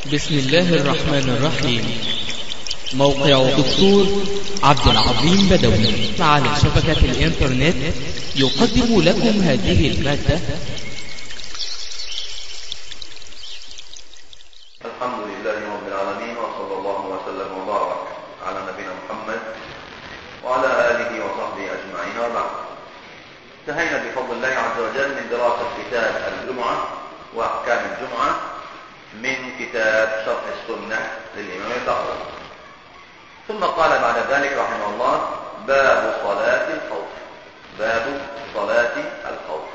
بسم الله الرحمن الرحيم موقع الدكتور عبد العظيم بدوي على شبكة الإنترنت يقدم لكم هذه المادة الحمد لله رب العالمين وصلى الله وسلم وبارك على نبينا محمد وعلى آله وصحبه أجمعين وبعد انتهينا بفضل الله عز وجل من دراسة كتاب الجمعة وأحكام الجمعة من كتاب شرح السنة للإمام البغوي ثم قال بعد ذلك رحمه الله باب صلاة الخوف باب صلاة الخوف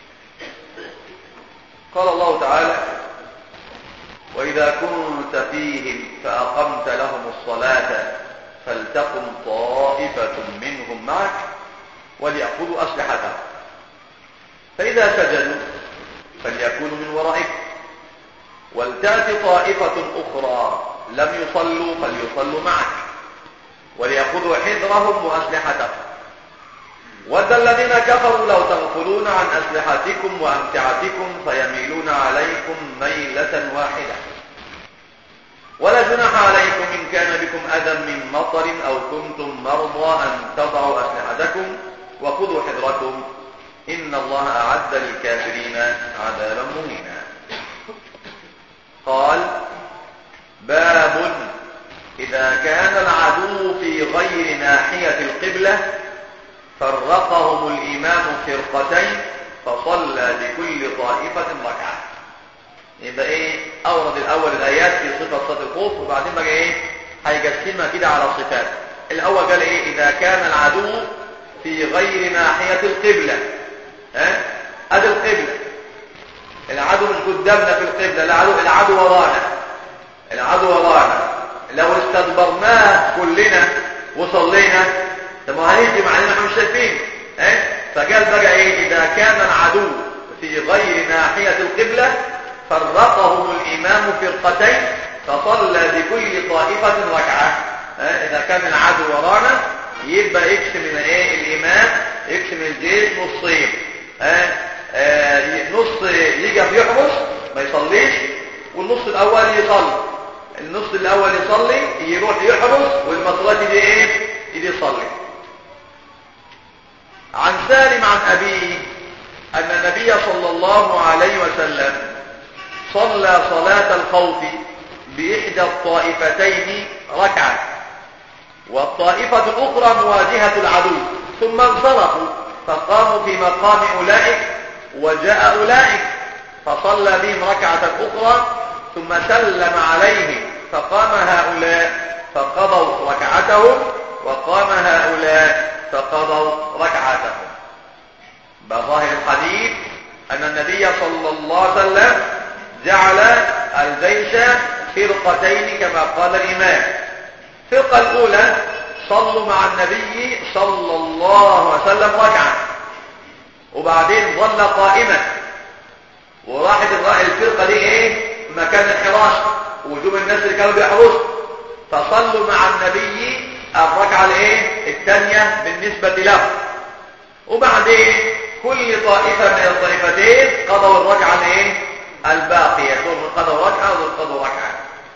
قال الله تعالى وإذا كنت فيهم فأقمت لهم الصلاة فلتقم طائفة منهم معك وليأخذوا أسلحتهم فإذا سجدوا فليكونوا من ورائك ولتأت طائفة أخرى لم يصلوا فليصلوا معك وليأخذوا حذرهم وأسلحتهم ود الذين كفروا لو تغفلون عن أسلحتكم وأمتعتكم فيميلون عليكم ميلة واحدة ولا جناح عليكم إن كان بكم أذى من مطر أو كنتم مرضى أن تضعوا أسلحتكم وخذوا حذركم إن الله أعد للكافرين عذابا مهينا قال باب إذا كان العدو في غير ناحية القبلة فرقهم الإمام فرقتين فصلى لكل طائفة ركعة يبقى ايه اورد الاول الايات في صفة صلاة الخوف وبعدين بقى ايه هيقسمها كده على صفات الاول قال ايه اذا كان العدو في غير ناحية القبلة ها ادي القبلة العدو مش قدامنا في القبلة العدو العدو ورانا العدو ورانا لو استدبرناه كلنا وصلينا طب ما هنيجي معنا احنا مش شايفين ها فقال بقى ايه اذا كان العدو في غير ناحية القبلة فرقهم الإمام فرقتين فصلى بكل طائفة ركعة إذا كان العدو ورانا يبقى يقسم الايه الإمام يقسم الجيش نصين نص يقف يحرس ما يصليش والنص الأول يصلي النص الأول يصلي يروح يحرس والمطلات دي ايه يجي يصلي عن سالم عن أبيه أن النبي صلى الله عليه وسلم صلى صلاة الخوف بإحدى الطائفتين ركعة والطائفة الأخرى مواجهة العدو ثم انصرفوا فقاموا في مقام أولئك وجاء أولئك فصلى بهم ركعة أخرى ظم سلم عليهم فقام هؤلاء فقضوا ركعتهم وقام هؤلاء فقضوا ركعتهم بظاهر الحديث أن النبي صلى الله عليه وسلم جعل الجيش فرقتين كما قال الإمام الفرقة الأولى صلوا مع النبي صلى الله عليه وسلم ركعة وبعدين ظل قائما وراحت الفرقة دي ايه مكان الحراس وجوب الناس اللي كانوا بيحرسوا فصلوا مع النبي الركعة الايه الثانية بالنسبة له وبعدين كل طائفة من الطائفتين قضوا الركعة الايه الباقية دول قضوا ركعة ودول قضوا ركعة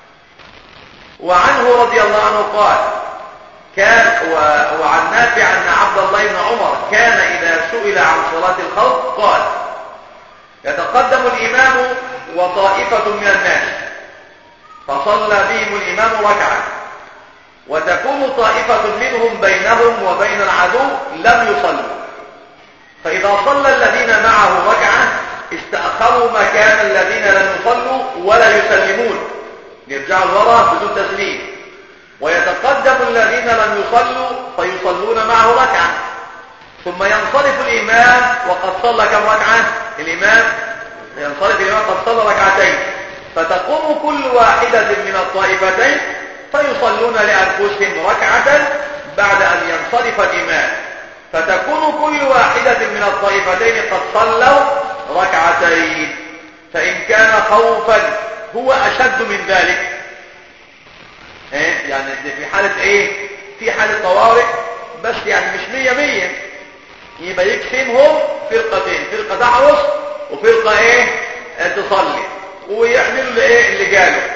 وعنه رضي الله عنه قال كان وعن نافع أن عبد الله بن عمر كان إذا سئل عن صلاة الخوف قال يتقدم الإمام وطائفة من الناس فصلى بهم الإمام ركعة وتكون طائفة منهم بينهم وبين العدو لم يصلوا فإذا صلى الذين معه ركعة استأخروا مكان الذين لم يصلوا ولا يسلمون يرجعوا الوراء بدون تسليم ويتقدم الذين لم يصلوا فيصلون معه ركعة ثم ينصرف الإمام وقد صلى كم ركعة الإمام ينصرف الإمام قد صلى ركعتين فتقوم كل واحدة من الطائفتين فيصلون لأنفسهم ركعة بعد أن ينصرف الإمام فتكون كل واحدة من الطائفتين قد صلوا ركعتين فإن كان خوفا هو أشد من ذلك إيه؟ يعني في حالة ايه في حالة طوارئ بس يعني مش مية مية يبقى يقسمهم فرقتين فرقة تحرس وفرقة ايه تصلي ويعملوا اللي ايه اللي جاله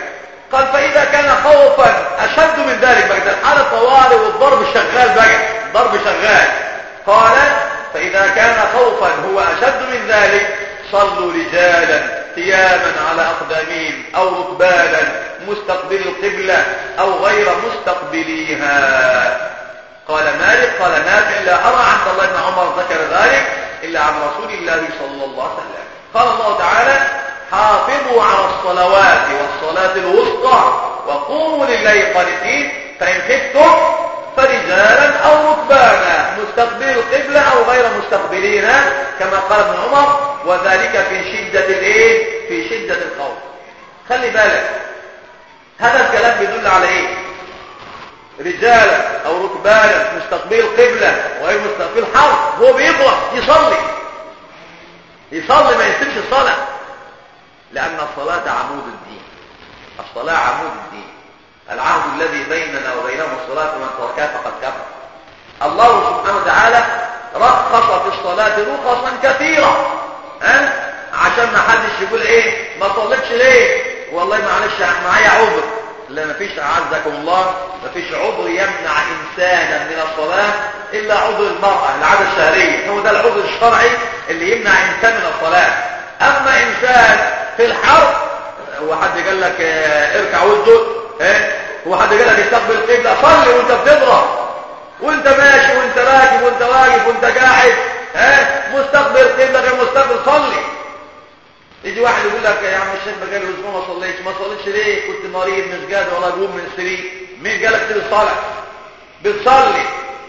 قال فإذا كان خوفا أشد من ذلك بقى ده الحالة طوالي والضرب شغال بقى الضرب شغال قال فإذا كان خوفا هو أشد من ذلك صلوا رجالا قياما على أقدامهم أو ركبانا مستقبل القبلة أو غير مستقبليها قال مالك قال نافع لا أرى عبد الله بن عمر ذكر ذلك إلا عن رسول الله صلى الله عليه وسلم قال الله تعالى حافظوا على الصلوات والصلاة الوسطى وقوموا لله قانتين فإن خفتم فرجالا أو ركبانا مستقبل القبلة أو غير مستقبلينها كما قال ابن عمر وذلك في شدة الايه في شدة الخوف خلي بالك هذا الكلام بيدل على ايه رجالا او ركبانا مستقبل قبلة وغير مستقبل حرب هو بيطلع يصلي يصلي ما يسيبش الصلاة لأن الصلاة عمود الدين الصلاة عمود الدين العهد الذي بيننا وبينهم الصلاة ومن تركها فقد كفر الله سبحانه وتعالى رخص في الصلاة رخصا كثيرة ها عشان ما حدش يقول ايه ما صليتش ليه والله معلش معايا عذر لا ما فيش اعزكم الله ما فيش عذر يمنع انسانا من الصلاه الا عذر المراه العاده الشهريه هو ده العذر الشرعي اللي يمنع انسان من الصلاه اما انسان في الحرب هو حد قال لك اه اركع واسجد اه هو حد قال لك استقبل القبله صلي وانت بتضرب وانت ماشي وانت راكب وانت واقف وانت قاعد ها مستقبل قبلة غير مستقبل صلي يجي واحد يقول لك يا عم الشيخ بقالي اسبوع ما صليتش ما صليتش ليه كنت مريض مش قادر ولا اقوم من السرير مين قال لك تيجي الصلاه بتصلي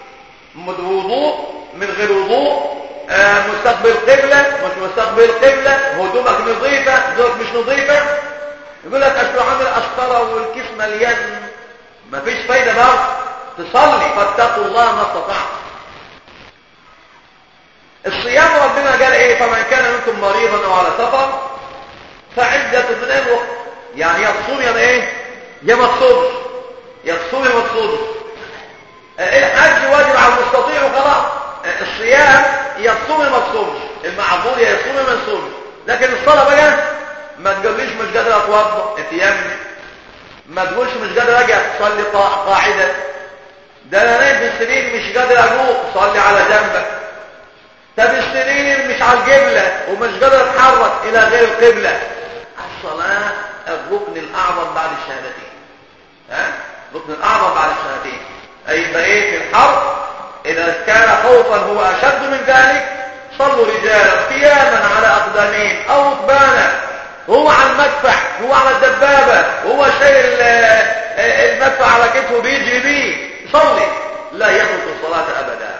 وضوء من غير وضوء آه مستقبل قبلة مش مستقبل قبلة هدومك نظيفة هدومك مش نظيفة يقول لك اصل عامل قسطره والكيس مليان مفيش فايدة بقى تصلي فاتقوا الله ما استطعت الصيام ربنا قال ايه فمن كان منكم مريضا او على سفر فعدة من ايه الوقت يعني يصوم يا ايه يا ما تصومش يصوم يا ما تصومش الحج واجب على المستطيع وخلاص الصيام يصوم يا ما تصومش المعذور يا يصوم يا ما يصومش لكن الصلاه بقى ما تقوليش مش قادر اتوضا اتيمم ما تقولش مش قادر اجي اصلي قاعده ده انا نايم في السرير مش قادر اقوم صلي على جنبك طب السرير مش على القبلة ومش قادر اتحرك الى غير القبلة الصلاة الركن الاعظم بعد الشهادتين ها الركن الاعظم بعد الشهادتين اي ايه في الحرب اذا كان خوفا هو اشد من ذلك صلوا رجالا قياما على اقدامين او ركبانا هو على المدفع هو على الدبابة هو شايل المدفع على كتفه بيجري بيه صلي لا يترك الصلاة ابدا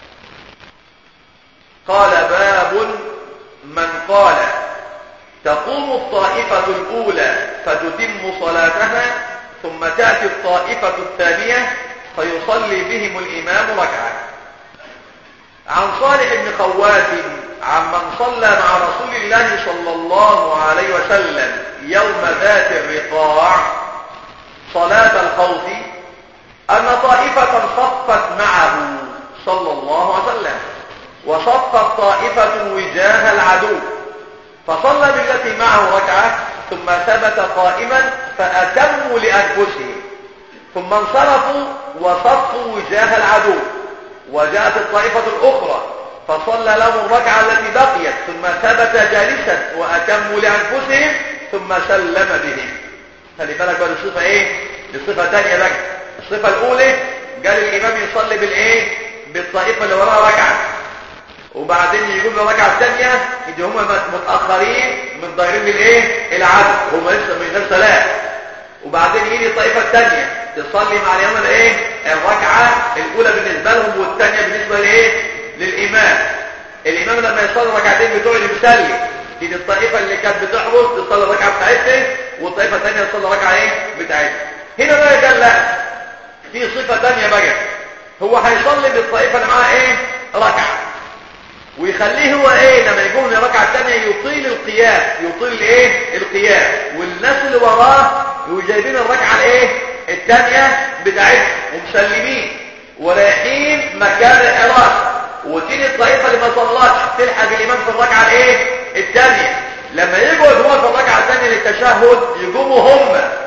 قال باب من قال تقوم الطائفة الأولى فتتم صلاتها ثم تأتي الطائفة الثانية فيصلي بهم الإمام ركعة عن صالح بن خوات عمن صلى مع رسول الله صلى الله عليه وسلم يوم ذات الرقاع صلاة الخوف أن طائفة صفت معه صلى الله عليه وسلم وصفت طائفة وجاه العدو فصلى بالتي معه ركعة ثم ثبت قائما فأتموا لأنفسهم ثم انصرفوا وصفوا وجاه العدو وجاءت الطائفة الأخرى فصلى لهم الركعة التي بقيت ثم ثبت جالسا وأتموا لأنفسهم ثم سلم بهم خلي بالك بقى الصفة ايه الصفة ثانية بقى الصفة الأولى قال الإمام يصلي بالإيه بالطائفة اللي وراها ركعة وبعدين يجيب له ركعه ثانيه يجي هم متاخرين من ضايرين للايه العدد هم لسه من غير صلاه وبعدين يجي الطائفه الثانيه تصلي مع الامام الايه الركعه الاولى بالنسبه لهم والثانيه بالنسبه لايه للامام الامام لما يصلي ركعتين بتوع اللي بيصلي تيجي الطائفه اللي كانت بتحرس تصلي الركعه بتاعتها والطائفه الثانيه تصلي الركعه ايه بتاعتها هنا بقى قال لا في صفه ثانيه بقى هو هيصلي بالطائفه اللي معاها ايه ركعه ويخليه هو ايه لما يقوم للركعه الثانيه يطيل القيام يطيل ايه القيام والناس اللي وراه وجايبين الركعه الايه الثانيه بتاعتهم ومسلمين ورايحين مكان الحراسه وتيجي الطائفه اللي ما صلاتش تلحق الامام في الركعه الايه الثانيه لما يجوا هو في الركعه الثانيه للتشهد يقوموا هم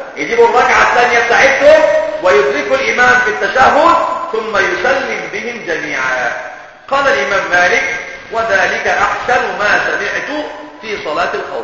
يجيبوا الركعة الثانية بتاعتهم ويدركوا الإمام في التشهد ثم يسلم بهم جميعا قال الإمام مالك وذلك أحسن ما سمعت في صلاة الخوف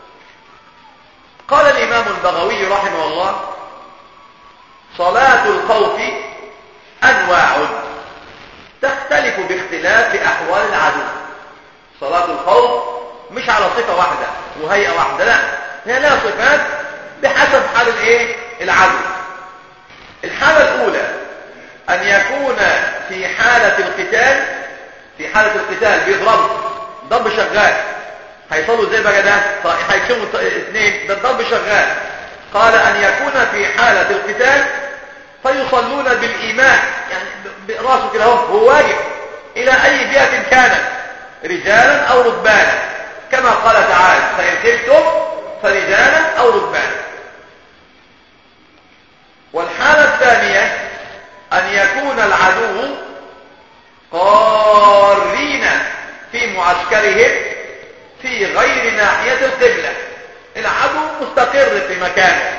قال الإمام البغوي رحمه الله صلاة الخوف أنواع تختلف باختلاف أحوال العدو صلاة الخوف مش على صفة واحدة وهيئة واحدة لا هي لها صفات بحسب حال الايه العدو الحالة الأولى أن يكون في حالة القتال في حالة القتال بيضرب ضرب شغال هيصلوا ازاي بقى ده هيكسموا اثنين ده الضرب شغال قال أن يكون في حالة القتال فيصلون بالإيمان يعني براسه كده هو واجب إلى أي جهة كانت رجالا أو ركبانا كما قال تعالى فإن خفتم فرجالا أو ركبانا والحالة الثانية أن يكون العدو قارين في معسكرهم في غير ناحية القبلة العدو مستقر في مكانه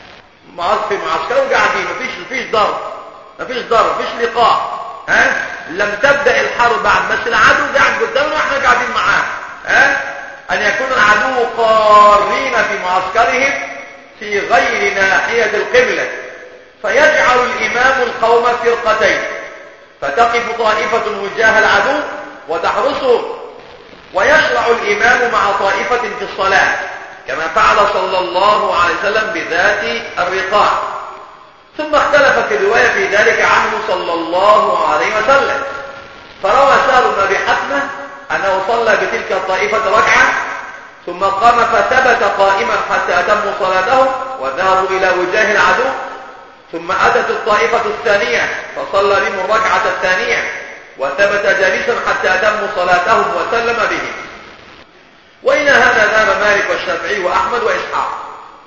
في معسكره قاعدين مفيش مفيش ضرب مفيش ضرب مفيش لقاء ها لم تبدأ الحرب بعد بس العدو قاعد قدامنا واحنا قاعدين معاه ها أن يكون العدو قارين في معسكرهم في غير ناحية القبلة فيجعل الإمام القوم فرقتين فتقف طائفة وجاه العدو وتحرسه ويشرع الإمام مع طائفة في الصلاة كما فعل صلى الله عليه وسلم بذات الرقاع ثم اختلفت الرواية في ذلك عنه صلى الله عليه وسلم فروى سهل بن أبي حتمة أنه صلى بتلك الطائفة ركعة ثم قام فثبت قائما حتى أتموا صلاته وذهبوا إلى وجاه العدو ثم أتت الطائفة الثانية فصلى بهم الركعة الثانية وثبت جالسا حتى أتموا صلاتهم وسلم بهم وإلى هذا ذهب مالك والشافعي وأحمد وإسحاق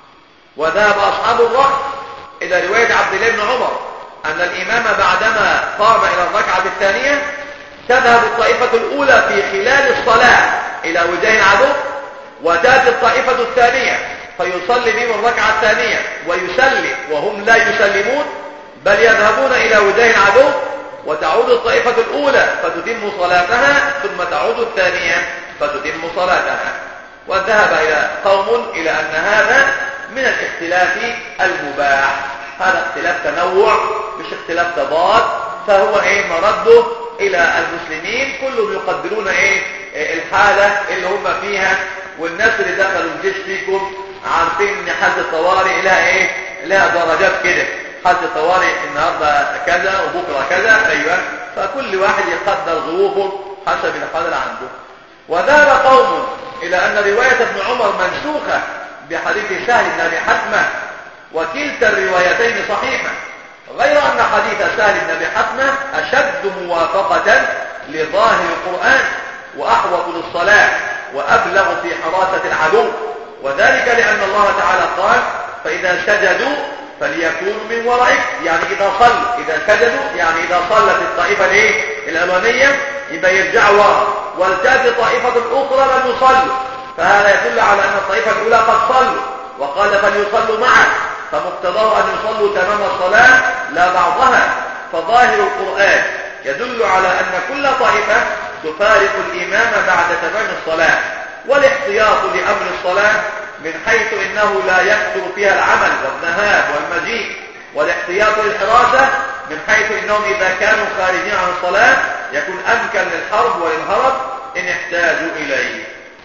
وذهب أصحاب الرأي إلى رواية عبد الله بن عمر أن الإمام بعدما قام إلى الركعة الثانية تذهب الطائفة الأولى في خلال الصلاة إلى وجاه العدو وتأتي الطائفة الثانية فيصلي بهم الركعة الثانية ويسلم وهم لا يسلمون بل يذهبون إلى وجاه العدو وتعود الطائفة الأولى فتتم صلاتها ثم تعود الثانية فتتم صلاتها وذهب إلى قوم إلى أن هذا من الاختلاف المباح هذا اختلاف تنوع مش اختلاف تضاد فهو ايه مرده الى المسلمين كلهم يقدرون ايه الحالة اللي هم فيها والناس اللي دخلوا الجيش فيكم عارفين ان حالة الطوارئ لها ايه لها درجات كده حالة الطوارئ النهاردة كذا وبكرة كذا ايوه فكل واحد يقدر ظروفه حسب الحالة اللي عنده وذهب قوم الى ان رواية ابن عمر منسوخة بحديث سهل بن ابي حتمه وكلتا الروايتين صحيحة غير أن حديث سهل بن ابي حتمه أشد موافقة لظاهر القرآن وأحوط للصلاة وأبلغ في حراسة العدو وذلك لأن الله تعالى قال فإذا سجدوا فليكونوا من ورائك يعني إذا صلوا إذا سجدوا يعني إذا صلت الطائفة الايه الأمامية يبقى يرجعوا وراء ولتأتي طائفة أخرى لم يصلوا فهذا يدل على أن الطائفة الأولى قد صلوا وقال فليصلوا معه فمقتضاه أن يصلوا تمام الصلاة لا بعضها فظاهر القرآن يدل على أن كل طائفة تفارق الإمام بعد تمام الصلاة والاحتياط لأمر الصلاة من حيث إنه لا يكثر فيها العمل والذهاب والمجيء والاحتياط للحراسة من حيث إنهم إذا كانوا خارجين عن الصلاة يكون أمكن للحرب وللهرب إن احتاجوا إليه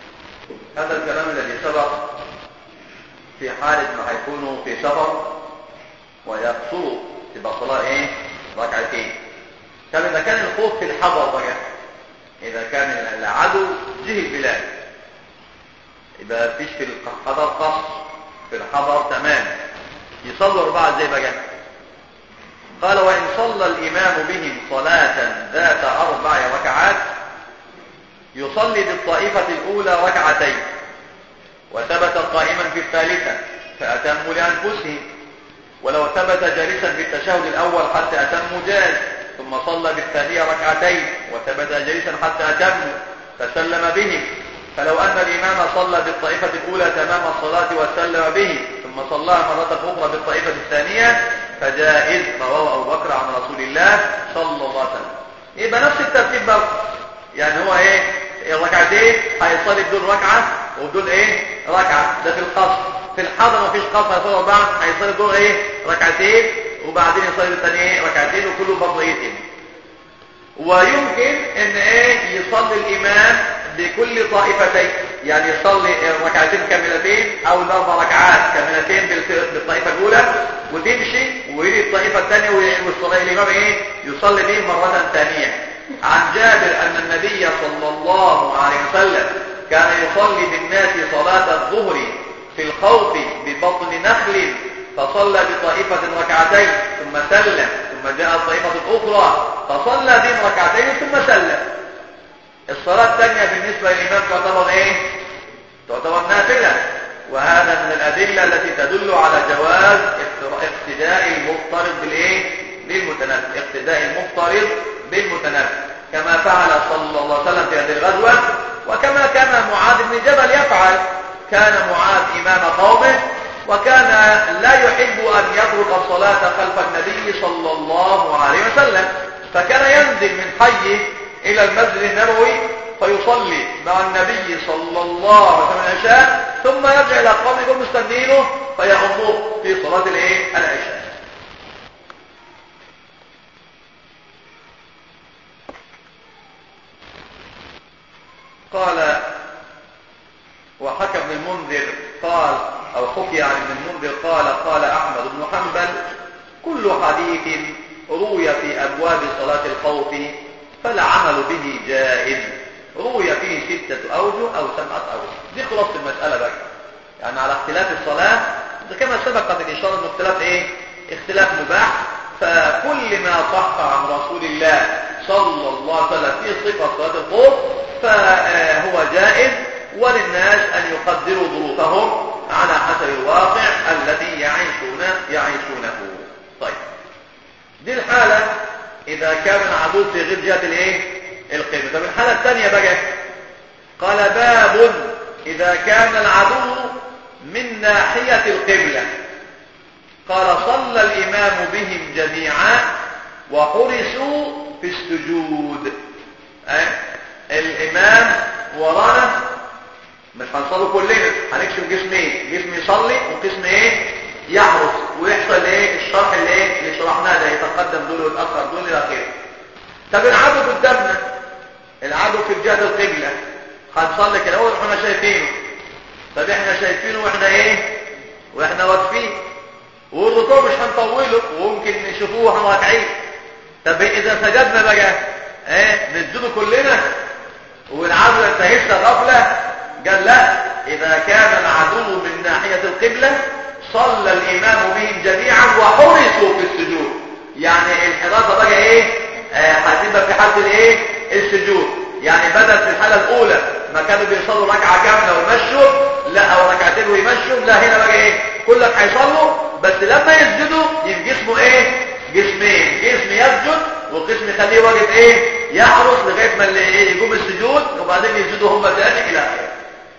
هذا الكلام الذي سبق في حالة ما هيكونوا في سفر ويقصروا تبقى صلاة ايه ركعتين طب اذا كان الخوف في الحضر بقى اذا كان العدو جه البلاد يبقى فيش في الحضر قصر في الحضر تمام يصلوا اربعة زي بقى قال وإن صلى الإمام بهم صلاة ذات أربع ركعات يصلي بالطائفة الأولى ركعتين وثبت قائما في الثالثة فأتموا لأنفسهم ولو ثبت جالسا في التشهد الأول حتى أتموا جاز ثم صلى بالثانية ركعتين وثبت جالسا حتى أتموا فسلم بهم فلو أن الإمام صلى بالطائفة الأولى تمام الصلاة وسلم به ثم صلاها مرة أخرى بالطائفة الثانية فجائز رواه أبو بكر عن رسول الله صلى الله عليه وسلم يبقى نفس الترتيب بقى يعني هو ايه الركعتين هيصلي بدون ركعة وبدون ايه ركعة ده في القصر في الحضر مفيش قصر هيصلي أربعة هيصلي بدون ايه ركعتين وبعدين يصلي بالثاني ايه ركعتين وكله برضه ايه ويمكن ان ايه يصلي الامام بكل طائفتين يعني يصلي ركعتين كاملتين او الاربع ركعات كاملتين بالطائفه الاولى وتمشي ويجي الطائفه الثانيه والصلاه الامام ايه يصلي بهم مره ثانيه عن جابر ان النبي صلى الله عليه وسلم كان يصلي بالناس صلاه الظهر في الخوف ببطن نخل فصلى بطائفه ركعتين ثم سلم ثم جاء الطائفه الاخرى فصلى بهم ركعتين ثم سلم الصلاة الثانية بالنسبة للإمام تعتبر إيه؟ تعتبر نافلة وهذا من الأدلة التي تدل على جواز اقتداء المفترض بالإيه؟ بالمتنفل اقتداء المفترض بالمتنفل كما فعل صلى الله عليه وسلم في هذه الغزوة وكما كان معاذ بن جبل يفعل كان معاذ إمام قومه وكان لا يحب أن يترك الصلاة خلف النبي صلى الله عليه وسلم فكان ينزل من حيه إلى المسجد النبوي فيصلي مع النبي صلى الله عليه وسلم العشاء ثم يرجع إلى قومه يكون مستنينه فيأمه في صلاة الايه العشاء قال وحكى ابن المنذر قال أو حكي عن ابن المنذر قال قال أحمد بن حنبل كل حديث روي في أبواب صلاة الخوف فالعمل به جائز روي فيه ستة أوجه أو سبعة أوجه دي خلاصة المسألة بقى يعني على اختلاف الصلاة كما سبقت الإشارة أن اختلاف إيه؟ اختلاف مباح فكل ما صح عن رسول الله صلى الله عليه وسلم في صفة صلاة الخوف فهو جائز وللناس أن يقدروا ظروفهم على حسب الواقع الذي يعيشون يعيشونه طيب دي الحالة إذا كان العدو في غير جهة الايه القبلة طب الحالة الثانية بقى قال باب إذا كان العدو من ناحية القبلة قال صلى الإمام بهم جميعا وحرسوا في السجود أه؟ الإمام ورانا مش هنصلي كلنا هنكشف جسمين جسم يصلي وقسم ايه يحرس ويحصل ايه الشرح اللي ايه اللي شرحناه ده يتقدم دول ويتاخر دول الى اخره طب العدو قدامنا العدو في جهه القبله هنصلي كده اهو احنا شايفينه طب احنا شايفينه واحنا ايه واحنا واقفين والركوع مش هنطوله وممكن نشوفوه واحنا راكعين طب اذا سجدنا بقى ايه نسجده كلنا والعدو ينتهيش غفله قال لا اذا كان العدو من ناحيه القبله صلى الإمام بهم جميعا وحرسوا في السجود يعني الحراسة بقى ايه هتبقى آه في حالة الايه السجود يعني بدل في الحالة الأولى ما كانوا بيصلوا ركعة كاملة ويمشوا لا أو ركعتين ويمشوا لا هنا بقى ايه كلك هيصلوا بس لما يسجدوا يبقى جسمه ايه جسمين جسم يسجد والجسم يخليه واقف ايه يحرس لغاية ما اللي ايه يقوم السجود وبعدين يسجدوا هم تاني إلى آخره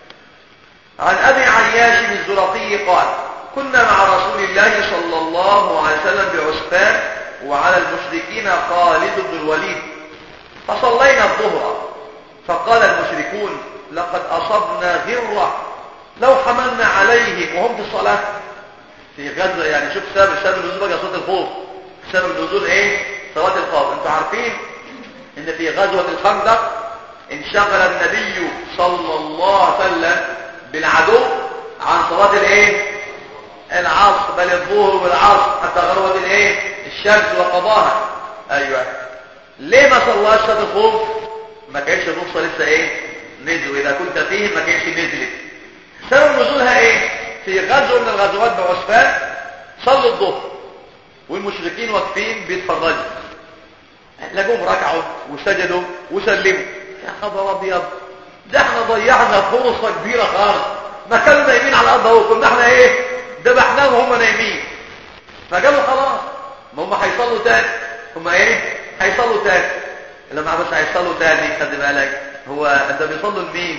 عن أبي عياش الزرقي قال كنا مع رسول الله صلى الله عليه وسلم بعسفان وعلى المشركين خالد بن الوليد فصلينا الظهر فقال المشركون لقد أصبنا غرة لو حملنا عليهم وهم في الصلاة في غزة يعني شوف سبب سبب النزول بقى صلاة الخوف سبب النزول ايه صلاة الخوف انتوا عارفين ان في غزوة الخندق انشغل النبي صلى الله عليه وسلم بالعدو عن صلاة الايه العصر بل الظهر والعصر حتى غربت الايه الشمس وقضاها ايوه ليه ما صلاش صلاه الخوف ما كانش الرخصه لسه ايه نزلوا اذا كنت فيه ما كانش نزلت سبب نزولها ايه في غزوه من الغزوات بعسفان صلوا الظهر والمشركين واقفين بيتفرجوا لقوهم ركعوا وسجدوا وسلموا يا خبر ابيض ده احنا ضيعنا فرصه كبيره خالص ما كانوا نايمين على الارض اهو كنا احنا ايه ذبحناهم وهم نايمين فقالوا خلاص ما هم هيصلوا تاني هم ايه هيصلوا تاني لما بس هيصلوا تاني خد بالك هو انت بيصلوا لمين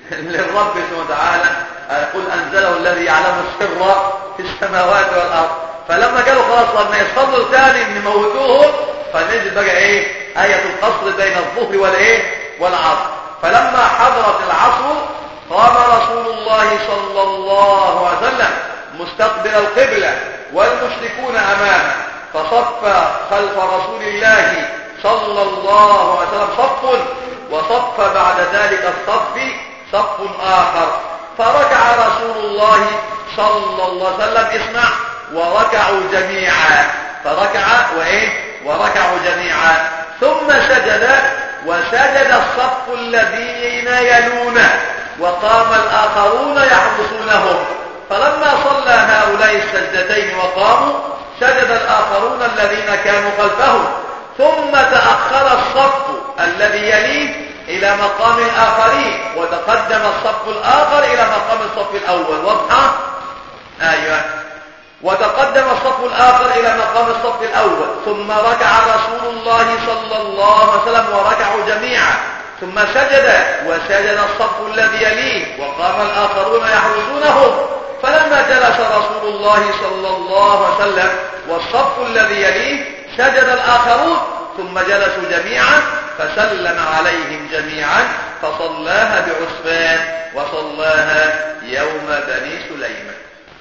للرب سبحانه وتعالى يقول أنزله الذي يعلم السر في السماوات والأرض فلما قالوا خلاص لما يصلوا الثاني نموتوهم فنزل بقى ايه آية القصر بين الظهر والايه والعصر فلما حضرت العصر قام رسول الله صلى الله عليه وسلم مستقبل القبلة والمشركون أمامه فصف خلف رسول الله صلى الله عليه وسلم صف وصف بعد ذلك الصف صف آخر فركع رسول الله صلى الله عليه وسلم اسمع وركعوا جميعا فركع وإيه وركعوا جميعا ثم سجد وسجد الصف الذين يلونه وقام الآخرون يحرسونهم فلما صلى هؤلاء السجدتين وقاموا سجد الآخرون الذين كانوا خلفهم ثم تأخر الصف الذي يليه إلى مقام الآخرين وتقدم الصف الآخر إلى مقام الصف الأول واضحة؟ أيوة وتقدم الصف الآخر إلى مقام الصف الأول ثم ركع رسول الله صلى الله عليه وسلم وركعوا جميعا ثم سجد وسجد الصف الذي يليه وقام الآخرون يحرسونهم فلما جلس رسول الله صلى الله عليه وسلم والصف الذي يليه سجد الآخرون ثم جلسوا جميعا فسلم عليهم جميعا فصلاها بعسفان وصلاها يوم بني سليمان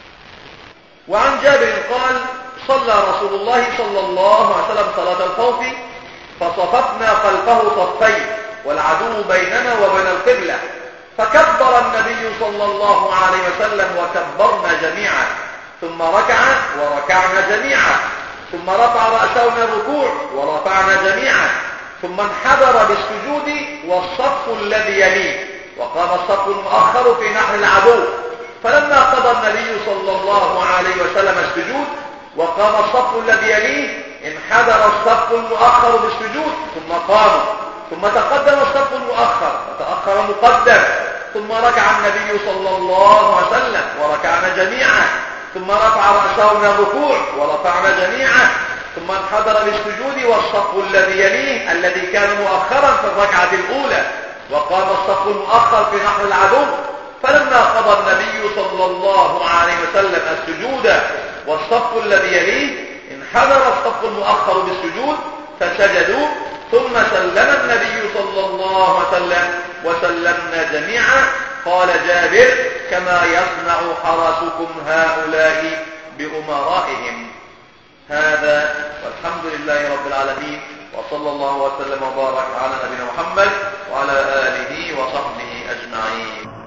وعن جابر قال صلى رسول الله صلى الله عليه وسلم صلاة الخوف فصففنا خلفه صفين والعدو بيننا وبين القبلة فكبر النبي صلى الله عليه وسلم وكبرنا جميعا ثم ركع وركعنا جميعا ثم رفع رأسه من الركوع ورفعنا جميعا ثم انحدر بالسجود والصف الذي يليه وقام الصف المؤخر في نحر العدو فلما قضى النبي صلى الله عليه وسلم السجود وقام الصف الذي يليه انحدر الصف المؤخر بالسجود ثم قاموا ثم تقدم الصف المؤخر وتأخر مقدم ثم ركع النبي صلى الله عليه وسلم وركعنا جميعا ثم رفع رأسه من الركوع ورفعنا جميعا ثم انحدر بالسجود والصف الذي يليه الذي كان مؤخرا في الركعة الأولى وقام الصف المؤخر في نحر العدو فلما قضى النبي صلى الله عليه وسلم السجود والصف الذي يليه انحدر الصف المؤخر بالسجود فسجدوا ثم سلم النبي صلى الله عليه وسلم وسلمنا جميعا قال جابر كما يصنع حرسكم هؤلاء بأمرائهم هذا والحمد لله رب العالمين وصلى الله وسلم وبارك على نبينا محمد وعلى آله وصحبه أجمعين